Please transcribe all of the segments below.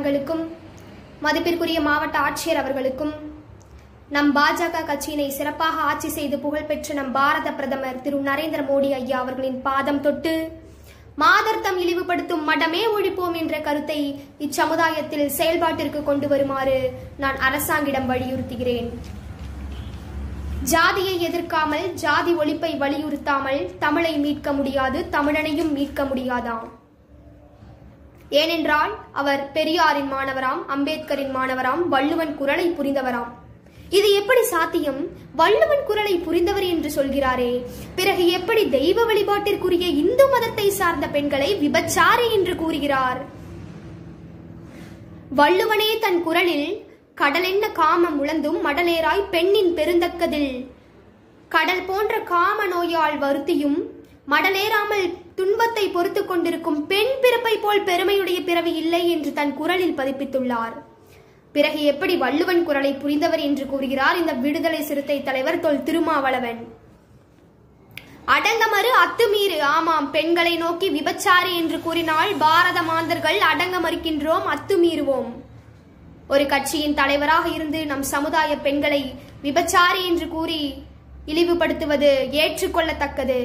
அவர்களுக்கும் மதிப்பிற்குரிய மாவட்ட ஆட்சியர் அவர்களுக்கும் நம் பாஜக கட்சியினை சிறப்பாக ஆட்சி செய்து புகழ்பெற்ற நம் பாரத பிரதமர் திரு நரேந்திர மோடி ஐயா அவர்களின் பாதம் தொட்டு மாதர்த்தம் இழிவுபடுத்தும் மடமே ஒழிப்போம் என்ற கருத்தை இச்சமுதாயத்தில் செயல்பாட்டிற்கு கொண்டு வருமாறு நான் அரசாங்கிடம் வலியுறுத்துகிறேன் ஜாதியை எதிர்க்காமல் ஜாதி ஒழிப்பை வலியுறுத்தாமல் தமிழை மீட்க முடியாது தமிழனையும் மீட்க முடியாதாம் ஏனென்றால் அவர் பெரியாரின் மாணவராம் அம்பேத்கரின் மாணவராம் வள்ளுவன் குரலை புரிந்தவராம் இது எப்படி சாத்தியம் வள்ளுவன் குரலை புரிந்தவர் என்று சொல்கிறாரே பிறகு எப்படி தெய்வ வழிபாட்டிற்குரிய இந்து மதத்தை சார்ந்த பெண்களை விபச்சாரி என்று கூறுகிறார் வள்ளுவனே தன் குரலில் கடலென்ன காமம் உழந்தும் மடலேராய் பெண்ணின் பெருந்தக்கதில் கடல் போன்ற காம நோயால் வருத்தியும் மடலேறாமல் துன்பத்தை பொறுத்து கொண்டிருக்கும் பெண் பிறப்பை போல் பெருமையுடைய பிறவி இல்லை என்று தன் குரலில் பதிப்பித்துள்ளார் பிறகு எப்படி வள்ளுவன் குரலை புரிந்தவர் என்று கூறுகிறார் இந்த விடுதலை சிறுத்தை தலைவர் தொல் திருமாவளவன் அடங்கமறு அத்துமீறு ஆமாம் பெண்களை நோக்கி விபச்சாரி என்று கூறினால் பாரத மாந்தர்கள் அடங்க மறுக்கின்றோம் அத்துமீறுவோம் ஒரு கட்சியின் தலைவராக இருந்து நம் சமுதாய பெண்களை விபச்சாரி என்று கூறி இழிவுபடுத்துவது ஏற்றுக்கொள்ளத்தக்கது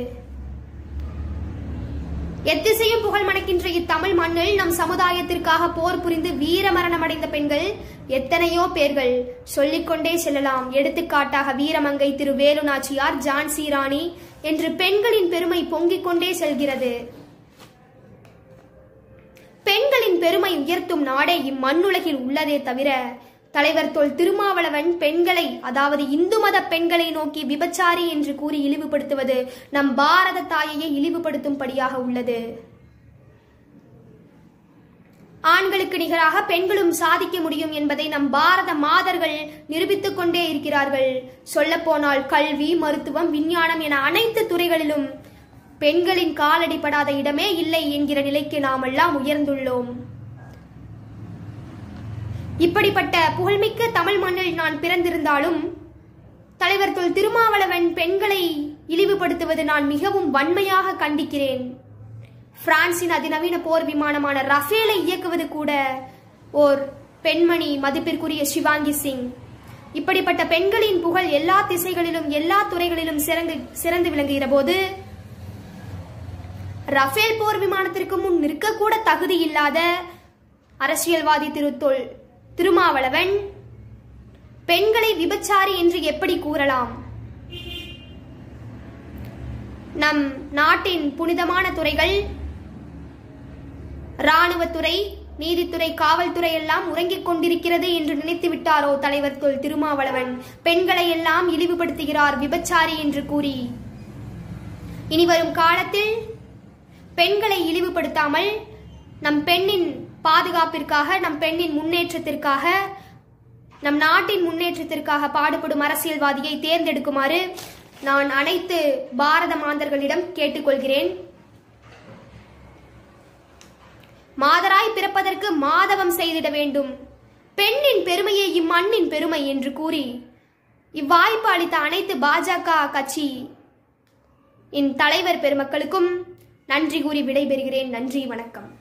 எத்திசையும் புகழ் மணக்கின்ற இத்தமிழ் மண்ணில் நம் சமுதாயத்திற்காக போர் புரிந்து வீர மரணம் அடைந்த பெண்கள் எத்தனையோ பேர்கள் சொல்லிக்கொண்டே செல்லலாம் எடுத்துக்காட்டாக வீரமங்கை திரு வேலு நாச்சியார் ஜான்சி ராணி என்று பெண்களின் பெருமை பொங்கிக் கொண்டே செல்கிறது பெண்களின் பெருமை உயர்த்தும் நாடே இம்மண்ணுலகில் உள்ளதே தவிர தலைவர் தொல் திருமாவளவன் பெண்களை அதாவது இந்து மத பெண்களை நோக்கி விபச்சாரி என்று கூறி இழிவுபடுத்துவது நம் பாரத தாயையே இழிவுபடுத்தும்படியாக உள்ளது ஆண்களுக்கு நிகராக பெண்களும் சாதிக்க முடியும் என்பதை நம் பாரத மாதர்கள் நிரூபித்துக் கொண்டே இருக்கிறார்கள் சொல்லப்போனால் கல்வி மருத்துவம் விஞ்ஞானம் என அனைத்து துறைகளிலும் பெண்களின் காலடிப்படாத இடமே இல்லை என்கிற நிலைக்கு நாமெல்லாம் உயர்ந்துள்ளோம் இப்படிப்பட்ட புகழ்மிக்க தமிழ் மண்ணில் நான் பிறந்திருந்தாலும் தலைவர் தொல் திருமாவளவன் பெண்களை இழிவுபடுத்துவது நான் மிகவும் வன்மையாக கண்டிக்கிறேன் பிரான்சின் அதிநவீன போர் விமானமான ரஃபேலை இயக்குவது கூட ஓர் பெண்மணி மதிப்பிற்குரிய சிவாங்கி சிங் இப்படிப்பட்ட பெண்களின் புகழ் எல்லா திசைகளிலும் எல்லா துறைகளிலும் சிறந்து சிறந்து விளங்குகிற போது ரஃபேல் போர் விமானத்திற்கு முன் நிற்கக்கூட தகுதி இல்லாத அரசியல்வாதி திருத்தொல் திருமாவளவன் பெண்களை விபச்சாரி என்று எப்படி கூறலாம் நம் நாட்டின் புனிதமான துறைகள் இராணுவத்துறை நீதித்துறை காவல்துறை எல்லாம் உறங்கிக் கொண்டிருக்கிறது என்று நினைத்து விட்டாரோ தலைவர் தொல் திருமாவளவன் பெண்களை எல்லாம் இழிவுபடுத்துகிறார் விபச்சாரி என்று கூறி இனி வரும் காலத்தில் பெண்களை இழிவுபடுத்தாமல் நம் பெண்ணின் பாதுகாப்பிற்காக நம் பெண்ணின் முன்னேற்றத்திற்காக நம் நாட்டின் முன்னேற்றத்திற்காக பாடுபடும் அரசியல்வாதியை தேர்ந்தெடுக்குமாறு நான் அனைத்து பாரத மாந்தர்களிடம் கேட்டுக்கொள்கிறேன் மாதராய் பிறப்பதற்கு மாதவம் செய்திட வேண்டும் பெண்ணின் பெருமையே இம்மண்ணின் பெருமை என்று கூறி இவ்வாய்ப்பு அளித்த அனைத்து பாஜக கட்சி இன் தலைவர் பெருமக்களுக்கும் நன்றி கூறி விடைபெறுகிறேன் நன்றி வணக்கம்